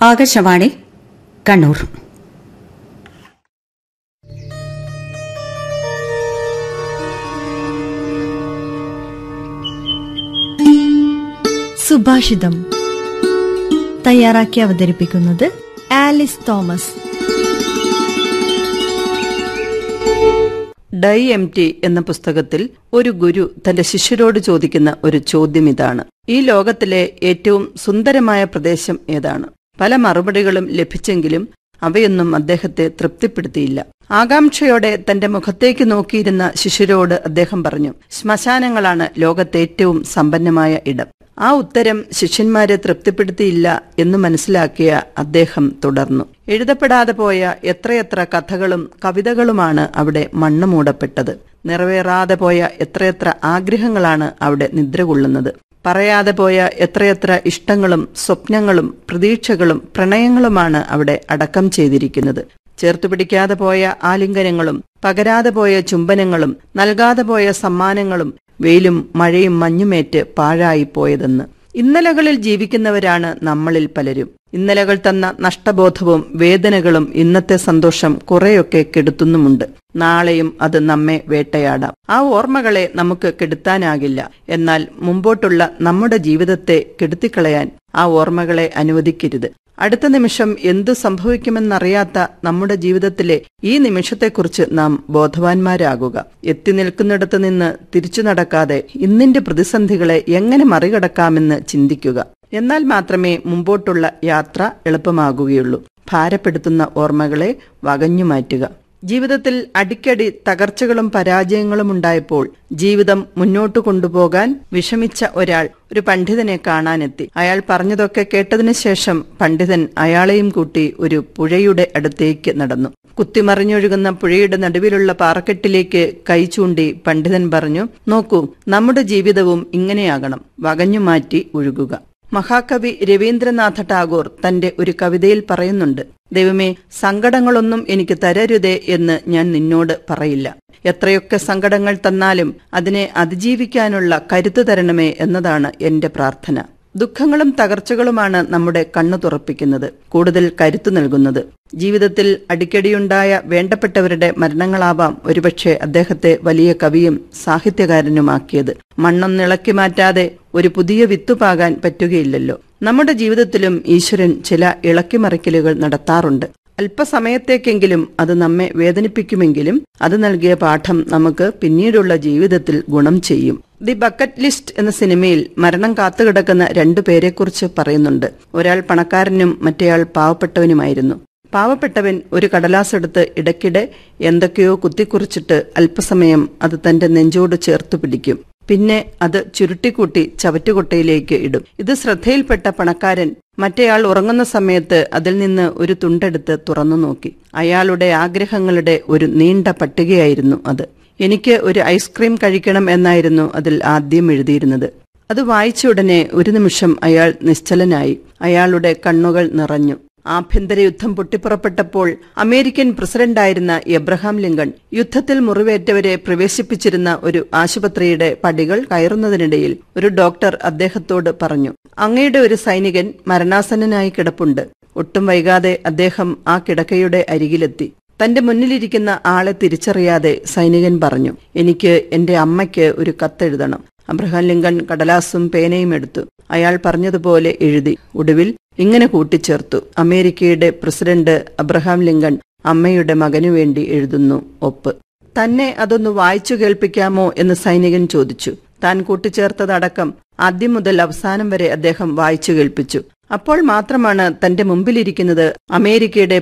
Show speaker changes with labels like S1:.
S1: ആകാശവാണി കണ്ണൂർ
S2: സുഭാഷിതം തയ്യാറാക്കി അവതരിപ്പിക്കുന്നത് ആലിസ് തോമസ്
S3: ഡൈ എം ടി എന്ന പുസ്തകത്തിൽ ഒരു ഗുരു തന്റെ ശിഷ്യരോട് ചോദിക്കുന്ന ഒരു ചോദ്യം ഇതാണ് ഈ ലോകത്തിലെ ഏറ്റവും സുന്ദരമായ പ്രദേശം ഏതാണ് പല മറുപടികളും ലഭിച്ചെങ്കിലും അവയൊന്നും അദ്ദേഹത്തെ തൃപ്തിപ്പെടുത്തിയില്ല ആകാംക്ഷയോടെ തന്റെ മുഖത്തേക്ക് നോക്കിയിരുന്ന ശിഷ്യരോട് അദ്ദേഹം പറഞ്ഞു ശ്മശാനങ്ങളാണ് ലോകത്തെ ഏറ്റവും സമ്പന്നമായ ഇടം ആ ഉത്തരം ശിഷ്യന്മാരെ തൃപ്തിപ്പെടുത്തിയില്ല എന്ന് മനസ്സിലാക്കിയ അദ്ദേഹം തുടർന്നു എഴുതപ്പെടാതെ പോയ എത്രയെത്ര കഥകളും കവിതകളുമാണ് അവിടെ മണ്ണ് മൂടപ്പെട്ടത് നിറവേറാതെ പോയ എത്രയെത്ര ആഗ്രഹങ്ങളാണ് അവിടെ നിദ്രകൊള്ളുന്നത് പറയാതെ പോയ എത്രയെത്ര ഇഷ്ടങ്ങളും സ്വപ്നങ്ങളും പ്രതീക്ഷകളും പ്രണയങ്ങളുമാണ് അവിടെ അടക്കം ചെയ്തിരിക്കുന്നത് ചേർത്തു പിടിക്കാതെ പോയ ആലിംഗനങ്ങളും പകരാതെ പോയ ചുംബനങ്ങളും നൽകാതെ പോയ സമ്മാനങ്ങളും വെയിലും മഴയും മഞ്ഞുമേറ്റ് പാഴായി പോയതെന്ന് ഇന്നലകളിൽ ജീവിക്കുന്നവരാണ് നമ്മളിൽ പലരും ഇന്നലകൾ തന്ന നഷ്ടബോധവും വേദനകളും ഇന്നത്തെ സന്തോഷം കുറെയൊക്കെ കെടുത്തുന്നുമുണ്ട് നാളെയും അത് നമ്മെ വേട്ടയാടാം ആ ഓർമ്മകളെ നമുക്ക് കെടുത്താനാകില്ല എന്നാൽ മുമ്പോട്ടുള്ള നമ്മുടെ ജീവിതത്തെ കെടുത്തിക്കളയാൻ ആ ഓർമ്മകളെ അനുവദിക്കരുത് അടുത്ത നിമിഷം എന്തു സംഭവിക്കുമെന്നറിയാത്ത നമ്മുടെ ജീവിതത്തിലെ ഈ നിമിഷത്തെക്കുറിച്ച് നാം ബോധവാന്മാരാകുക എത്തി നിൽക്കുന്നിടത്ത് നിന്ന് തിരിച്ചു നടക്കാതെ ഇന്നിന്റെ പ്രതിസന്ധികളെ എങ്ങനെ മറികടക്കാമെന്ന് ചിന്തിക്കുക എന്നാൽ മാത്രമേ മുമ്പോട്ടുള്ള യാത്ര എളുപ്പമാകുകയുള്ളൂ ഭാരപ്പെടുത്തുന്ന ഓർമ്മകളെ വകഞ്ഞു മാറ്റുക ജീവിതത്തിൽ അടിക്കടി തകർച്ചകളും പരാജയങ്ങളും ഉണ്ടായപ്പോൾ ജീവിതം മുന്നോട്ടു കൊണ്ടുപോകാൻ വിഷമിച്ച ഒരാൾ ഒരു പണ്ഡിതനെ കാണാനെത്തി അയാൾ പറഞ്ഞതൊക്കെ കേട്ടതിനു ശേഷം പണ്ഡിതൻ അയാളെയും കൂട്ടി ഒരു പുഴയുടെ അടുത്തേക്ക് നടന്നു കുത്തിമറിഞ്ഞൊഴുകുന്ന പുഴയുടെ നടുവിലുള്ള പാറക്കെട്ടിലേക്ക് കൈ ചൂണ്ടി പണ്ഡിതൻ പറഞ്ഞു നോക്കൂ നമ്മുടെ ജീവിതവും ഇങ്ങനെയാകണം വകഞ്ഞു മാറ്റി ഒഴുകുക മഹാകവി രവീന്ദ്രനാഥ ടാഗോർ തന്റെ ഒരു കവിതയിൽ പറയുന്നുണ്ട് ദൈവമേ സങ്കടങ്ങളൊന്നും എനിക്ക് തരരുതേ എന്ന് ഞാൻ നിന്നോട് പറയില്ല എത്രയൊക്കെ സങ്കടങ്ങൾ തന്നാലും അതിനെ അതിജീവിക്കാനുള്ള കരുത്ത് തരണമേ എന്നതാണ് എന്റെ പ്രാർത്ഥന ദുഃഖങ്ങളും തകർച്ചകളുമാണ് നമ്മുടെ കണ്ണു തുറപ്പിക്കുന്നത് കൂടുതൽ കരുത്തു നൽകുന്നത് ജീവിതത്തിൽ അടിക്കടിയുണ്ടായ വേണ്ടപ്പെട്ടവരുടെ മരണങ്ങളാവാം ഒരുപക്ഷെ അദ്ദേഹത്തെ വലിയ കവിയും സാഹിത്യകാരനുമാക്കിയത് മണ്ണൊന്നിളക്കി മാറ്റാതെ ഒരു പുതിയ വിത്തുപാകാൻ പറ്റുകയില്ലല്ലോ നമ്മുടെ ജീവിതത്തിലും ഈശ്വരൻ ചില ഇളക്കിമറിക്കലുകൾ നടത്താറുണ്ട് അല്പസമയത്തേക്കെങ്കിലും അത് നമ്മെ വേദനിപ്പിക്കുമെങ്കിലും അത് നൽകിയ പാഠം നമുക്ക് പിന്നീടുള്ള ജീവിതത്തിൽ ഗുണം ചെയ്യും ദി ബക്കറ്റ് ലിസ്റ്റ് എന്ന സിനിമയിൽ മരണം കാത്തുകിടക്കുന്ന രണ്ടു പേരെക്കുറിച്ച് പറയുന്നുണ്ട് ഒരാൾ പണക്കാരനും മറ്റേയാൾ പാവപ്പെട്ടവനുമായിരുന്നു പാവപ്പെട്ടവൻ ഒരു കടലാസെടുത്ത് ഇടയ്ക്കിടെ എന്തൊക്കെയോ കുത്തിക്കുറിച്ചിട്ട് അല്പസമയം അത് തന്റെ നെഞ്ചോട് ചേർത്തു പിടിക്കും പിന്നെ അത് ചുരുട്ടിക്കൂട്ടി ചവറ്റുകൊട്ടയിലേക്ക് ഇടും ഇത് ശ്രദ്ധയിൽപ്പെട്ട പണക്കാരൻ മറ്റേയാൾ ഉറങ്ങുന്ന സമയത്ത് അതിൽ നിന്ന് ഒരു തുണ്ടെടുത്ത് തുറന്നു നോക്കി അയാളുടെ ആഗ്രഹങ്ങളുടെ ഒരു നീണ്ട പട്ടികയായിരുന്നു അത് എനിക്ക് ഒരു ഐസ്ക്രീം കഴിക്കണം എന്നായിരുന്നു അതിൽ ആദ്യം എഴുതിയിരുന്നത് അത് വായിച്ച ഉടനെ ഒരു നിമിഷം അയാൾ നിശ്ചലനായി അയാളുടെ കണ്ണുകൾ നിറഞ്ഞു ആഭ്യന്തര യുദ്ധം പൊട്ടിപ്പുറപ്പെട്ടപ്പോൾ അമേരിക്കൻ പ്രസിഡന്റായിരുന്ന എബ്രഹാം ലിങ്കൺ യുദ്ധത്തിൽ മുറിവേറ്റവരെ പ്രവേശിപ്പിച്ചിരുന്ന ഒരു ആശുപത്രിയുടെ പടികൾ കയറുന്നതിനിടയിൽ ഒരു ഡോക്ടർ അദ്ദേഹത്തോട് പറഞ്ഞു അങ്ങയുടെ ഒരു സൈനികൻ മരണാസന്നനായി കിടപ്പുണ്ട് ഒട്ടും വൈകാതെ അദ്ദേഹം ആ കിടക്കയുടെ അരികിലെത്തി തന്റെ മുന്നിലിരിക്കുന്ന ആളെ തിരിച്ചറിയാതെ സൈനികൻ പറഞ്ഞു എനിക്ക് എന്റെ അമ്മയ്ക്ക് ഒരു കത്തെഴുതണം അബ്രഹാം ലിങ്കൺ കടലാസും പേനയും എടുത്തു അയാൾ പറഞ്ഞതുപോലെ എഴുതി ഒടുവിൽ ഇങ്ങനെ കൂട്ടിച്ചേർത്തു അമേരിക്കയുടെ പ്രസിഡന്റ് അബ്രഹാം ലിങ്കൺ അമ്മയുടെ മകനു വേണ്ടി എഴുതുന്നു ഒപ്പ് തന്നെ അതൊന്ന് വായിച്ചു കേൾപ്പിക്കാമോ എന്ന് സൈനികൻ ചോദിച്ചു താൻ കൂട്ടിച്ചേർത്തതടക്കം ആദ്യം മുതൽ അവസാനം വരെ അദ്ദേഹം വായിച്ചു കേൾപ്പിച്ചു അപ്പോൾ മാത്രമാണ് തന്റെ മുമ്പിലിരിക്കുന്നത് അമേരിക്കയുടെ